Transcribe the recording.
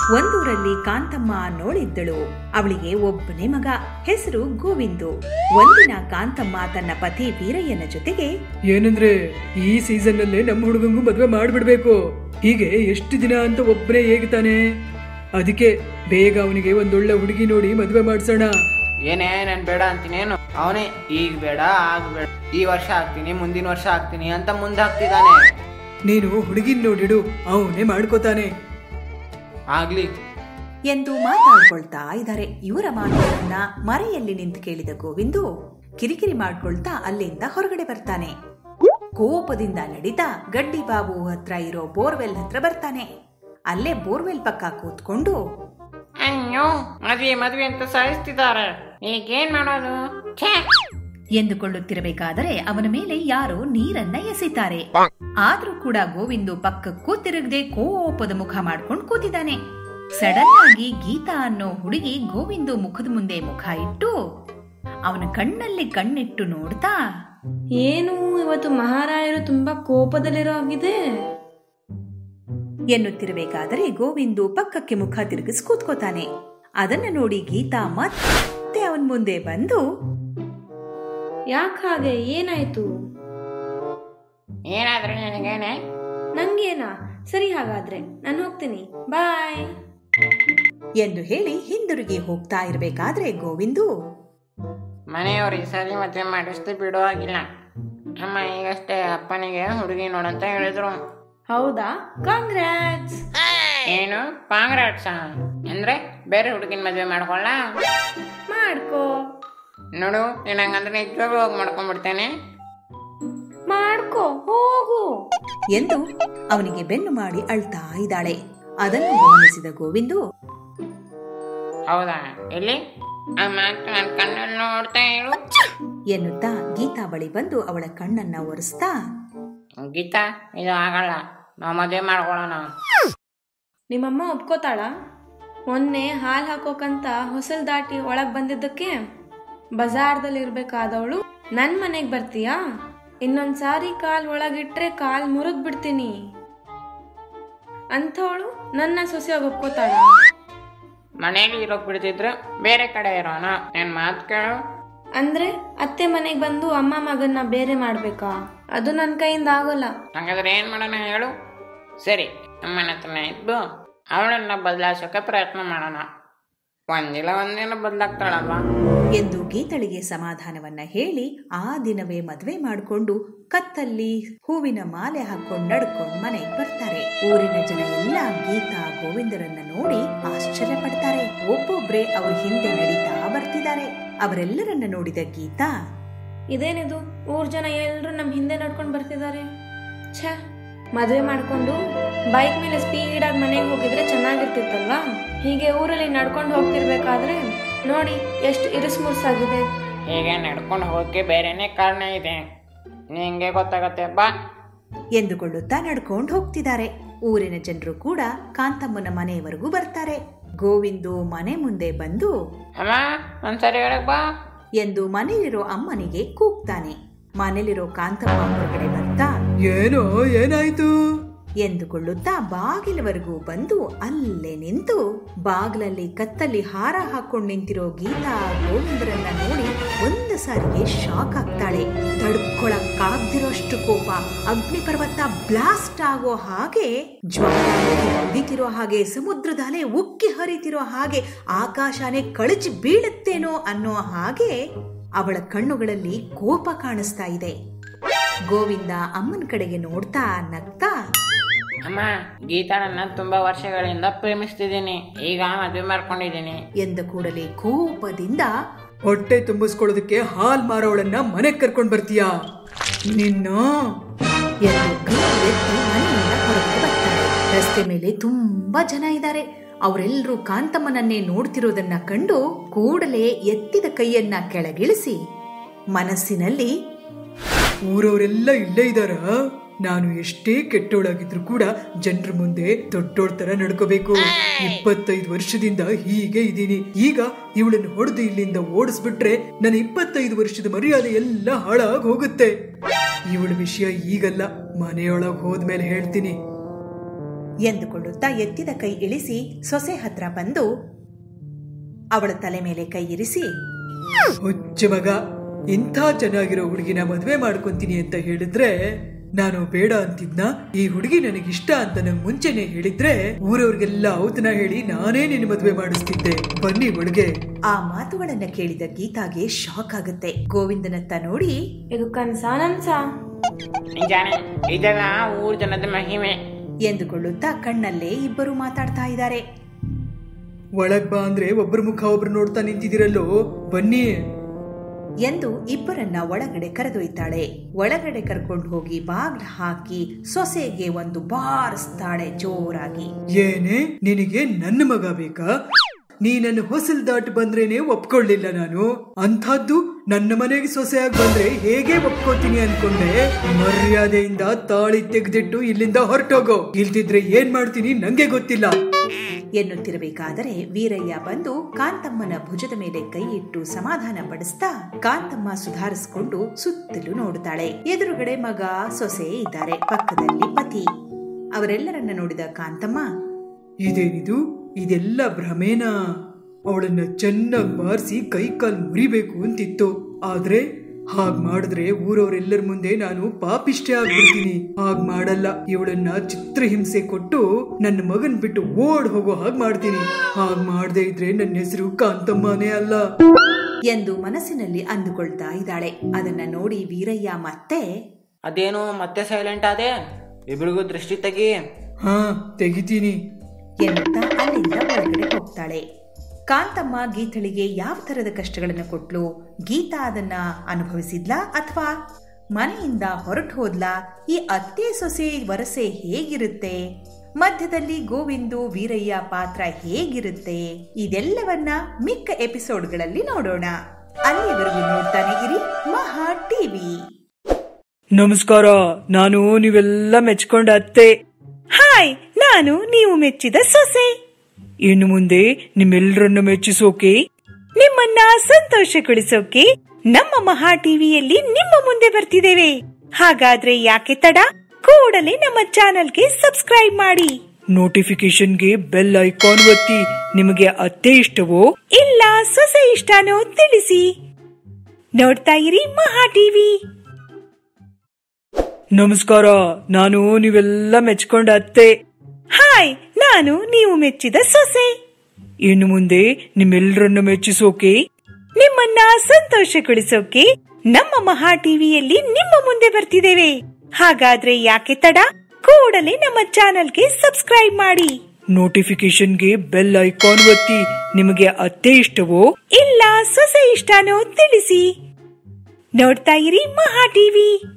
ಒಂದೂರಲ್ಲಿ ಕಾಂತಮ್ಮ ಅನ್ನೋಳಿದ್ದಳು ಅವಳಿಗೆ ಒಬ್ಬನೇ ಮಗ ಹೆಸರು ಗೋವಿಂದು ಒಂದಿನ ಕಾಂತಮ್ಮ ತನ್ನ ಪತಿ ವೀರಯ್ಯನ ಜೊತೆಗೆ ಏನಂದ್ರೆ ಈ ಸೀಸನ್ ನಲ್ಲೇ ನಮ್ಮ ಹುಡುಗಂಗೂ ಮದ್ವೆ ಮಾಡ್ಬಿಡ್ಬೇಕು ಹೀಗೆ ಎಷ್ಟು ದಿನ ಅಂತ ಒಬ್ಬನೇ ಹೇಗ್ತಾನೆ ಅದಕ್ಕೆ ಬೇಗ ಅವನಿಗೆ ಒಂದೊಳ್ಳೆ ಹುಡುಗಿ ನೋಡಿ ಮದ್ವೆ ಮಾಡ್ಸೋಣ ಏನೇ ನಾನು ಬೇಡ ಅಂತೀನೇನು ಅವನೇ ಈಗ ಬೇಡ ಆಗ ಬೇಡ ಈ ವರ್ಷ ಆಗ್ತೀನಿ ಮುಂದಿನ ವರ್ಷ ಆಗ್ತೀನಿ ಅಂತ ಮುಂದೆ ಹಾಕ್ತಿದ್ದಾನೆ ನೀನು ಹುಡುಗಿನ್ ನೋಡಿಡು ಅವನೇ ಮಾಡ್ಕೋತಾನೆ ಆಗ್ಲಿ ಎಂದು ಮಾತಾಡ್ಕೊಳ್ತಾ ಇದ್ದಾರೆ ಇವರ ಮಾತುಗಳನ್ನ ಮರೆಯಲ್ಲಿ ನಿಂತು ಕೇಳಿದ ಗೋವಿಂದು ಕಿರಿಕಿರಿ ಮಾಡ್ಕೊಳ್ತಾ ಅಲ್ಲಿಂದ ಹೊರಗಡೆ ಬರ್ತಾನೆ ಕೋಪದಿಂದ ನಡೀತಾ ಗಡ್ಡಿ ಬಾಬು ಹತ್ರ ಇರೋ ಬೋರ್ವೆಲ್ ಹತ್ರ ಬರ್ತಾನೆ ಅಲ್ಲೇ ಬೋರ್ವೆಲ್ ಪಕ್ಕ ಕೂತ್ಕೊಂಡು ಅಯ್ಯೋ ಮದ್ವೆ ಮದ್ವೆ ಅಂತ ಸಾಯಿಸ್ತಿದ್ದಾರೆ ಈಗೇನ್ ಮಾಡೋದು ಛೇ ಎಂದುಕೊಳ್ಳುತ್ತಿರಬೇಕಾದರೆ ಅವನ ಮೇಲೆ ಯಾರೋ ನೀರನ್ನ ಎಸೆತಾರೆ ಆದ್ರೂ ಕೂಡ ಗೋವಿಂದು ಪಕ್ಕಕ್ಕೂ ತಿರುಗದೆ ಕೋಪದ ಮುಖ ಮಾಡ್ಕೊಂಡು ಕೂತಿದ್ದಾನೆ ಸಡನ್ ಆಗಿ ಗೀತಾ ಅನ್ನೋ ಹುಡುಗಿ ಗೋವಿಂದು ಮುಖದ ಮುಂದೆ ಮುಖ ಇಟ್ಟು ಅವನ ಕಣ್ಣಲ್ಲಿ ಕಣ್ಣಿಟ್ಟು ನೋಡ್ತಾ ಏನು ಇವತ್ತು ಮಹಾರಾಯರು ತುಂಬಾ ಕೋಪದಲ್ಲಿರೋ ಆಗಿದೆ ಎನ್ನುತ್ತಿರಬೇಕಾದರೆ ಗೋವಿಂದು ಪಕ್ಕಕ್ಕೆ ಮುಖ ತಿರುಗಿಸಿ ಕೂತ್ಕೋತಾನೆ ಅದನ್ನ ನೋಡಿ ಗೀತಾ ಮತ್ತೆ ಅವನ್ ಮುಂದೆ ಬಂದು ಯಾಕೆ ಹಾಗೆ ಏನಾಯ್ತು ಏನಾದ್ರೆ ನಿನಗೇನೆ ನಂಗೇನಾ ಸರಿ ಹಾಗಾದ್ರೆ ನಾನು ಹೋಗ್ತೀನಿ ಬಾಯ್ ಎಂದು ಹೇಳಿ ಹಿಂದಿರುಗಿ ಹೋಗ್ತಾ ಇರಬೇಕಾದ್ರೆ ಗೋವಿಂದು ಮನೆಯವ್ರು ಈ ಸರಿ ಮದ್ವೆ ಮಾಡಿಸ್ತು ಬಿಡೋ ಆಗಿಲ್ಲ ಅಮ್ಮ ಈಗಷ್ಟೇ ಅಪ್ಪನಿಗೆ ಹುಡುಗಿ ನೋಡಂತ ಹೇಳಿದ್ರು ಹೌದಾ ಕಾಂಗ್ರಾಟ್ಸ್ ಏನು ಕಾಂಗ್ರಾಟ್ಸ ಅಂದ್ರೆ ಬೇರೆ ಹುಡುಗಿನ ಮದ್ವೆ ಮಾಡ್ಕೊಳ್ಳ ಮಾಡ್ಕೋ ನೋಡು ನೀನು ಹಂಗಂದ್ರೆ ನಿಜವಾಗ್ಲೂ ಹೋಗಿ ಮಾಡ್ಕೊಂಡ್ಬಿಡ್ತೇನೆ ಮಾಡ್ಕೋ ಹೋಗು ಎಂದು ಅವನಿಗೆ ಬೆನ್ನು ಮಾಡಿ ಅಳ್ತಾ ಇದ್ದಾಳೆ ಅದನ್ನು ಗಮನಿಸಿದ ಗೋವಿಂದು ಹೌದಾ ಎಲ್ಲಿ ಆ ಮಾತು ನನ್ನ ಕಣ್ಣಲ್ಲಿ ನೋಡ್ತಾ ಹೇಳು ಎನ್ನುತ್ತಾ ಗೀತಾ ಬಳಿ ಬಂದು ಅವಳ ಕಣ್ಣನ್ನ ಒರೆಸ್ತಾ ಗೀತಾ ಇದು ಆಗಲ್ಲ ನಾವು ಮದುವೆ ಮಾಡ್ಕೊಳ್ಳೋಣ ನಿಮ್ಮಮ್ಮ ಒಪ್ಕೋತಾಳ ಮೊನ್ನೆ ಹಾಲು ಹಾಕೋಕಂತ ಹೊಸಲ್ ದಾಟಿ ಒಳಗ್ ಬಂದಿದ್ದಕ್ಕೆ ಬಜಾರ್ದಲ್ಲಿ ಇರ್ಬೇಕಾದವಳು ನನ್ ಮನೆಗ್ ಬರ್ತೀಯಾ ಇನ್ನೊಂದ್ ಸಾರಿ ಕಾಲ್ ಒಳಗಿಟ್ರೆ ಕಾಲ್ ಮುರಿದ್ ಬಿಡ್ತೀನಿ ಅಂಥವಳು ನನ್ನ ಸೊಸೆಯಾಗಿ ಒಪ್ಕೋತಾಳ ಮನೇಲಿ ಇರೋಕ್ ಬಿಡ್ತಿದ್ರು ಬೇರೆ ಕಡೆ ಇರೋಣ ನನ್ನ ಮಾತು ಕೇಳು ಅಂದ್ರೆ ಅತ್ತೆ ಮನೆಗ್ ಬಂದು ಅಮ್ಮ ಮಗನ್ನ ಬೇರೆ ಮಾಡ್ಬೇಕಾ ಅದು ನನ್ನ ಕೈಯಿಂದ ಆಗೋಲ್ಲ ಹಾಗಾದ್ರೆ ಏನು ಮಾಡೋಣ ಹೇಳು ಸರಿ ಅಮ್ಮನ ಹತ್ರನೇ ಇದ್ದು ಅವಳನ್ನ ಬದಲಾಯಿಸೋಕೆ ಪ್ರಯತ್ನ ಮಾಡೋಣ ಒಂದಿಲ್ಲ ಒಂದಿನ ಬದಲಾಗ್ತಾಳಲ್ವಾ ಎಂದು ಗೀತಳಿಗೆ ಸಮಾಧಾನವನ್ನ ಹೇಳಿ ಆ ದಿನವೇ ಮದ್ವೆ ಮಾಡಿಕೊಂಡು ಕತ್ತಲ್ಲಿ ಹೂವಿನ ಮಾಲೆ ಹಾಕೊಂಡು ನಡ್ಕೊಂಡು ಮನೆಗೆ ಬರ್ತಾರೆ ಊರಿನ ಜನ ಎಲ್ಲ ಗೀತಾ ಗೋವಿಂದರನ್ನ ನೋಡಿ ಆಶ್ಚರ್ಯ ಪಡ್ತಾರೆ ಒಬ್ಬೊಬ್ರೆ ಅವ್ರ ಹಿಂದೆ ನಡೀತಾ ಬರ್ತಿದ್ದಾರೆ ಅವರೆಲ್ಲರನ್ನ ನೋಡಿದ ಗೀತಾ ಇದೇನಿದು ಊರ್ ಜನ ಎಲ್ರು ನಮ್ ಹಿಂದೆ ನಡ್ಕೊಂಡು ಬರ್ತಿದ್ದಾರೆ ಛೇ ಮದ್ವೆ ಮಾಡ್ಕೊಂಡು ಬೈಕ್ ಮೇಲೆ ಸ್ಪೀಡ್ ಆಗಿ ಮನೆಗೆ ಹೋಗಿದ್ರೆ ಚೆನ್ನಾಗಿರ್ತಿತ್ತಲ್ವಾ ಹೀಗೆ ಊರಲ್ಲಿ ನಡ್ಕೊಂಡು ಹೋಗ್ತಿರ್ಬೇಕಾದ್ರೆ ನೋಡಿ ಎಷ್ಟು ಇರಿಸ್ಮುರ್ಸಾಗಿದೆ ಹೀಗೆ ನಡ್ಕೊಂಡು ಹೋಗಕ್ಕೆ ಬೇರೆನೇ ಕಾರಣ ಇದೆ ನಿಂಗೆ ಗೊತ್ತಾಗತ್ತೆ ಬಾ ಎಂದುಕೊಳ್ಳುತ್ತಾ ನಡ್ಕೊಂಡು ಹೋಗ್ತಿದ್ದಾರೆ ಊರಿನ ಜನರು ಕೂಡ ಕಾಂತಮ್ಮನ ಮನೆಯವರೆಗೂ ಬರ್ತಾರೆ ಗೋವಿಂದು ಮನೆ ಮುಂದೆ ಬಂದು ಅಮ್ಮ ಒಂದ್ಸರಿ ಹೇಳಕ್ ಬಾ ಎಂದು ಮನೆಯಲ್ಲಿರೋ ಅಮ್ಮನಿಗೆ ಕೂಗ್ತಾನೆ ಮನೆಯಲ್ಲಿರೋ ಕಾಂತಮ್ಮ ಹೊರಗಡೆ ಬರ್ತಾ ಏನೋ ಏನಾಯ್ತು ಎಂದುಕೊಳ್ಳುತ್ತಾ ಬಾಗಿಲವರೆಗೂ ಬಂದು ಅಲ್ಲೇ ನಿಂತು ಬಾಗಿಲಲ್ಲಿ ಕತ್ತಲ್ಲಿ ಹಾರ ಹಾಕೊಂಡು ನಿಂತಿರೋ ಗೀತಾ ಗೋವಿಂದರನ್ನ ನೋಡಿ ಒಂದು ಸಾರಿಗೆ ಶಾಕ್ ಆಗ್ತಾಳೆ ತಡ್ಕೊಳಕ್ಕಾಗ್ದಿರೋಷ್ಟು ಕೋಪ ಅಗ್ನಿ ಪರ್ವತ ಬ್ಲಾಸ್ಟ್ ಆಗೋ ಹಾಗೆ ಜ್ವಾಲಾಮುಖಿ ಉದಿತಿರೋ ಹಾಗೆ ಸಮುದ್ರದ ಅಲೆ ಉಕ್ಕಿ ಹರಿತಿರೋ ಹಾಗೆ ಆಕಾಶನೇ ಕಳಚಿ ಬೀಳುತ್ತೇನೋ ಅನ್ನೋ ಹಾಗೆ ಅವಳ ಕಣ್ಣುಗಳಲ್ಲಿ ಕೋಪ ಕಾಣಿಸ್ತಾ ಇದೆ ಗೋವಿಂದ ಅಮ್ಮನ ಕಡೆಗೆ ನೋಡ್ತಾ ನಗ್ತಾ ಅಮ್ಮ ಗೀತಾ ನನ್ನ ತುಂಬಾ ವರ್ಷಗಳಿಂದ ಪ್ರೇಮಿಸ್ತಿದ್ದೀನಿ ಈಗ ಮದುವೆ ಮಾಡ್ಕೊಂಡಿದ್ದೀನಿ ಎಂದ ಕೂಡಲೇ ಕೋಪದಿಂದ ಹೊಟ್ಟೆ ತುಂಬಿಸ್ಕೊಳ್ಳೋದಕ್ಕೆ ಹಾಲ್ ಮಾರೋಳನ್ನ ಮನೆಗ್ ಕರ್ಕೊಂಡ್ ಬರ್ತೀಯಾ ನಿನ್ನ ಎಂದು ಕೈ ಎತ್ತಿ ಮನೆಯಿಂದ ಹೊರಗೆ ಬರ್ತಾರೆ ರಸ್ತೆ ಮೇಲೆ ತುಂಬಾ ಜನ ಇದ್ದಾರೆ ಅವರೆಲ್ಲರೂ ಕಾಂತಮ್ಮನನ್ನೇ ನೋಡ್ತಿರೋದನ್ನ ಕಂಡು ಕೂಡಲೇ ಎತ್ತಿದ ಕೈಯನ್ನ ಕೆಳಗಿಳಿಸಿ ಮನಸ್ಸಿನಲ್ಲಿ ಊರವರೆಲ್ಲ ಇಲ್ಲೇ ಇದ್ದಾರ ನಾನು ಎಷ್ಟೇ ಕೆಟ್ಟೋಳಾಗಿದ್ರು ಕೂಡ ಜನರ ಮುಂದೆ ದೊಡ್ಡೋಳ್ ತರ ನಡ್ಕೋಬೇಕು ಇಪ್ಪತ್ತೈದು ವರ್ಷದಿಂದ ಹೀಗೆ ಇದ್ದೀನಿ ಈಗ ಇವಳನ್ನು ಹೊಡೆದು ಇಲ್ಲಿಂದ ಓಡಿಸ್ಬಿಟ್ರೆ ನನ್ನ ಇಪ್ಪತ್ತೈದು ವರ್ಷದ ಮರ್ಯಾದೆ ಎಲ್ಲ ಹಾಳಾಗ್ ಹೋಗುತ್ತೆ ಇವಳ ವಿಷಯ ಈಗಲ್ಲ ಮನೆಯೊಳಗ್ ಹೋದ್ಮೇಲೆ ಹೇಳ್ತೀನಿ ಎಂದುಕೊಳ್ಳುತ್ತಾ ಎತ್ತಿದ ಕೈ ಇಳಿಸಿ ಸೊಸೆ ಹತ್ರ ಬಂದು ಅವಳ ತಲೆ ಮೇಲೆ ಕೈ ಇರಿಸಿ ಹುಚ್ಚ ಮಗ ಇಂಥ ಚೆನ್ನಾಗಿರೋ ಹುಡುಗಿನ ಮದ್ವೆ ಮಾಡ್ಕೊಂತೀನಿ ಅಂತ ಹೇಳಿದ್ರೆ ನಾನು ಬೇಡ ಅಂತಿದ್ನ ಈ ಹುಡುಗಿ ನನಗಿಷ್ಟ ಅಂತ ನಂಗೆ ಮುಂಚೆನೆ ಹೇಳಿದ್ರೆ ಊರವ್ರಿಗೆಲ್ಲ ಔತನ ಹೇಳಿ ನಾನೇ ನಿನ್ನ ಮದ್ವೆ ಮಾಡಿಸ್ತಿದ್ದೆ ಬನ್ನಿ ಒಳಗೆ ಆ ಮಾತುಗಳನ್ನ ಕೇಳಿದ ಗೀತಾಗೆ ಶಾಕ್ ಆಗುತ್ತೆ ಗೋವಿಂದನತ್ತ ನೋಡಿ ಇದು ಕನ್ಸ ನನ್ಸ ನಿಜಾನೆ ಇದೆಲ್ಲ ಊರ್ ಜನದ ಮಹಿಮೆ ಎಂದುಕೊಳ್ಳುತ್ತಾ ಕಣ್ಣಲ್ಲೇ ಇಬ್ಬರು ಮಾತಾಡ್ತಾ ಇದ್ದಾರೆ ಒಳಗ್ ಬಾ ಅಂದ್ರೆ ಒಬ್ರ ಮುಖ ಒಬ್ರು ನೋಡ್ತಾ ನಿಂತಿದಿರಲ್ಲೋ ಬನ್ನಿ ಎಂದು ಇಬ್ಬರನ್ನ ಒಳಗಡೆ ಕರೆದೊಯ್ತಾಳೆ ಒಳಗಡೆ ಕರ್ಕೊಂಡು ಹೋಗಿ ಬಾಗ್ಲ ಹಾಕಿ ಸೊಸೆಗೆ ಒಂದು ಬಾರಿಸ್ತಾಳೆ ಜೋರಾಗಿ ಏನೇ ನಿನಗೆ ನನ್ನ ಮಗ ಬೇಕಾ ನೀ ನನ್ನ ಹೊಸಲ್ ದಾಟಿ ಬಂದ್ರೇನೆ ಒಪ್ಕೊಳ್ಳಿಲ್ಲ ನಾನು ಅಂಥದ್ದು ನನ್ನ ಮನೆಗೆ ಸೊಸೆಯಾಗಿ ಬಂದ್ರೆ ಹೇಗೆ ಒಪ್ಕೋತೀನಿ ಅನ್ಕೊಂಡೆ ಮರ್ಯಾದೆಯಿಂದ ತಾಳಿ ತೆಗೆದಿಟ್ಟು ಇಲ್ಲಿಂದ ಹೊರಟೋಗೋ ಇಲ್ದಿದ್ರೆ ಏನ್ ಮಾಡ್ತೀನಿ ನಂಗೆ ಗೊತ್ತಿಲ್ಲ ಎನ್ನುತ್ತಿರಬೇಕಾದರೆ ವೀರಯ್ಯ ಬಂದು ಕಾಂತಮ್ಮನ ಭುಜದ ಮೇಲೆ ಕೈ ಇಟ್ಟು ಸಮಾಧಾನ ಪಡಿಸ್ತಾ ಕಾಂತಮ್ಮ ಸುಧಾರಿಸಿಕೊಂಡು ಸುತ್ತಲೂ ನೋಡುತ್ತಾಳೆ ಎದುರುಗಡೆ ಮಗ ಸೊಸೆ ಇದ್ದಾರೆ ಪಕ್ಕದಲ್ಲಿ ಪತಿ ಅವರೆಲ್ಲರನ್ನ ನೋಡಿದ ಕಾಂತಮ್ಮ ಇದೇನಿದು ಇದೆಲ್ಲ ಭ್ರಮೇನಾ ಅವಳನ್ನ ಚೆನ್ನಾಗಿ ಬಾರಿಸಿ ಕೈ ಕಾಲ್ ಮುರಿಬೇಕು ಅಂತಿತ್ತು ಆದ್ರೆ ಹಾಗ್ ಮಾಡಿದ್ರೆ ಊರವರೆಲ್ಲರ ಮುಂದೆ ನಾನು ಪಾಪಿಷ್ಟೇ ಆಗ್ಬಿಡ್ತೀನಿ ಹಾಗ್ ಮಾಡಲ್ಲ ಇವಳನ್ನ ಚಿತ್ರಹಿಂಸೆ ಕೊಟ್ಟು ನನ್ನ ಮಗನ್ ಬಿಟ್ಟು ಓಡ್ ಹೋಗೋ ಹಾಗ್ ಮಾಡ್ತೀನಿ ಹಾಗ್ ಮಾಡದೇ ಇದ್ರೆ ನನ್ನ ಹೆಸರು ಕಾಂತಮ್ಮನೇ ಅಲ್ಲ ಎಂದು ಮನಸ್ಸಿನಲ್ಲಿ ಅಂದುಕೊಳ್ತಾ ಇದ್ದಾಳೆ ಅದನ್ನ ನೋಡಿ ವೀರಯ್ಯ ಮತ್ತೆ ಅದೇನು ಮತ್ತೆ ಸೈಲೆಂಟ್ ಆದೆ ಇಬ್ರಿಗೂ ದೃಷ್ಟಿ ತೆಗಿ ಹಾ ತೆಗಿತೀನಿ ಎನ್ನುತ್ತಾ ಅಲ್ಲಿಂದ ಒಳಗಡೆ ಹೋಗ್ತಾಳೆ ಕಾಂತಮ್ಮ ಗೀತಳಿಗೆ ಯಾವ ತರದ ಕಷ್ಟಗಳನ್ನು ಕೊಟ್ಲು ಗೀತಾ ಅದನ್ನ ಅನುಭವಿಸಿದ್ಲಾ ಅಥವಾ ಮನೆಯಿಂದ ಹೊರಟು ಹೋದ್ಲಾ ಈ ಅತ್ತೆ ಸೊಸೆ ವರಸೆ ಹೇಗಿರುತ್ತೆ ಮಧ್ಯದಲ್ಲಿ ಗೋವಿಂದು ವೀರಯ್ಯ ಪಾತ್ರ ಹೇಗಿರುತ್ತೆ ಇದೆಲ್ಲವನ್ನ ಮಿಕ್ಕ ಎಪಿಸೋಡ್ಗಳಲ್ಲಿ ನೋಡೋಣ ಅಲ್ಲಿವರೆಗೂ ನೋಡ್ತಾನೆ ಇರಿ ಮಹಾ ಟಿವಿ ನಮಸ್ಕಾರ ನಾನು ನೀವೆಲ್ಲ ಮೆಚ್ಕೊಂಡ ಅತ್ತೆ ಹಾಯ್ ನಾನು ನೀವು ಮೆಚ್ಚಿದ ಸೊಸೆ ಇನ್ನು ಮುಂದೆ ನಿಮ್ಮೆಲ್ಲರನ್ನ ಮೆಚ್ಚಿಸೋಕೆ ನಿಮ್ಮನ್ನ ಸಂತೋಷಗೊಳಿಸೋಕೆ ನಮ್ಮ ಮಹಾ ಟಿವಿಯಲ್ಲಿ ನಿಮ್ಮ ಮುಂದೆ ಬರ್ತಿದ್ದೇವೆ ಹಾಗಾದ್ರೆ ಯಾಕೆ ತಡ ಕೂಡಲೇ ನಮ್ಮ ಚಾನೆಲ್ಗೆ ಸಬ್ಸ್ಕ್ರೈಬ್ ಮಾಡಿ ನೋಟಿಫಿಕೇಶನ್ಗೆ ಬೆಲ್ ಐಕಾನ್ ಒತ್ತಿ ನಿಮಗೆ ಅತ್ತೆ ಇಷ್ಟವೋ ಇಲ್ಲ ಸೊಸೆ ಇಷ್ಟನೋ ತಿಳಿಸಿ ನೋಡ್ತಾ ಇರಿ ಮಹಾ ಟಿವಿ ನಮಸ್ಕಾರ ನಾನು ನೀವೆಲ್ಲ ಮೆಚ್ಕೊಂಡ ಅತ್ತೆ ಹಾಯ್ ನಾನು ನೀವು ಮೆಚ್ಚಿದ ಸೊಸೆ ಇನ್ನು ಮುಂದೆ ನಿಮ್ಮೆಲ್ಲರನ್ನ ಮೆಚ್ಚಿಸೋಕೆ ನಿಮ್ಮನ್ನ ಸಂತೋಷಗೊಳಿಸೋಕೆ ನಮ್ಮ ಮಹಾ ಟಿವಿಯಲ್ಲಿ ನಿಮ್ಮ ಮುಂದೆ ಬರ್ತಿದ್ದೇವೆ ಹಾಗಾದ್ರೆ ಯಾಕೆ ತಡ ಕೂಡಲೇ ನಮ್ಮ ಚಾನೆಲ್ಗೆ ಸಬ್ಸ್ಕ್ರೈಬ್ ಮಾಡಿ ನೋಟಿಫಿಕೇಶನ್ಗೆ ಬೆಲ್ ಐಕಾನ್ ಒತ್ತಿ ನಿಮಗೆ ಅತ್ತೆ ಇಷ್ಟವೋ ಇಲ್ಲ ಸೊಸೆ ಇಷ್ಟನೋ ತಿಳಿಸಿ ನೋಡ್ತಾ ಇರಿ ಮಹಾ ಟಿವಿ